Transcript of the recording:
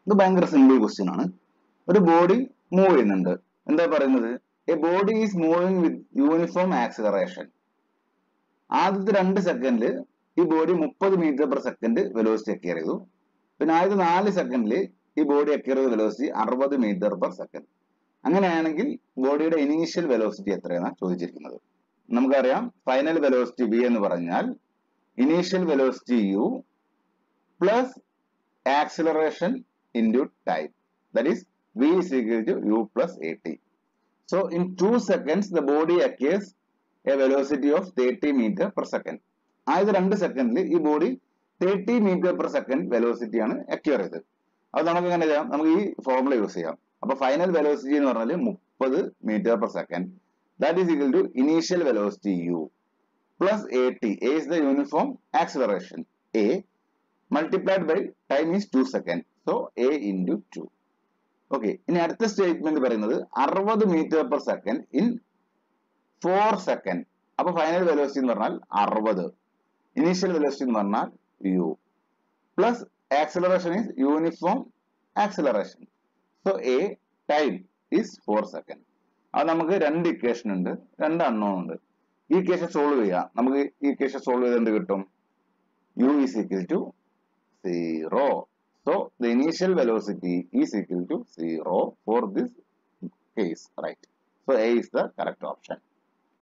ഇത് ഭയങ്കര simple question ആണ് ഒരു ബോഡി മൂവ് ചെയ്യുന്നുണ്ട് എന്താ പറയുന്നത് a body is moving with uniform acceleration ആദ്യത്തെ രണ്ട് സെക്കൻഡിൽ ഈ ബോഡി മുപ്പത് meter per second velocity occur ചെയ്തു പിന്നെ ആദ്യത്തെ നാല് സെക്കൻഡിൽ ഈ ബോഡി അക്യർ ചെയ്ത വെലോസിറ്റി അറുപത് മീറ്റർ പെർ സെക്കൻഡ് അങ്ങനെയാണെങ്കിൽ ബോഡിയുടെ ഇനീഷ്യൽ വെലോസിറ്റി എത്രയാണ് ചോദിച്ചിരിക്കുന്നത് നമുക്കറിയാം ഫൈനൽ വെലോസിറ്റി വി എന്ന് പറഞ്ഞാൽ initial velocity U plus acceleration into time that is V is equal to u plus at. So in 2 seconds the body acquires a velocity of 30 meter per second. ആയത് രണ്ട് സെക്കൻഡിൽ ഈ body thirty meter per second velocity ആണ് occur ചെയ്തത് അത് നമുക്ക് എങ്ങനെ ചെയ്യാം നമുക്ക് ഈ ഫോർമുല യൂസ് ചെയ്യാം അപ്പൊ ഫൈനൽ വെലോസിറ്റി എന്ന് പറഞ്ഞാൽ മുപ്പത് meter per second that is equal to initial velocity U plus A T A is the uniform acceleration A multiplied by time is two second so A into two okay ഇനി അടുത്ത statement പറയുന്നത് അറുപത് meter per second in four second അപ്പൊ final velocity എന്ന് പറഞ്ഞാൽ അറുപത് initial velocity എന്ന് പറഞ്ഞാൽ U plus acceleration is uniform acceleration so A time is four second അത് നമുക്ക് രണ്ട് ഇക്വേഷൻ ഉണ്ട് രണ്ട് അണ്ണോൺ ഉണ്ട് ഈ ഇക്വേഷൻ സോൾവ് ചെയ്യാം നമുക്ക് ഈ ഇക്വേഷൻ സോൾവ് ചെയ്ത് എന്ത് കിട്ടും U is equal to zero So the initial velocity is equal to 0 for this case, right? So A is the correct option.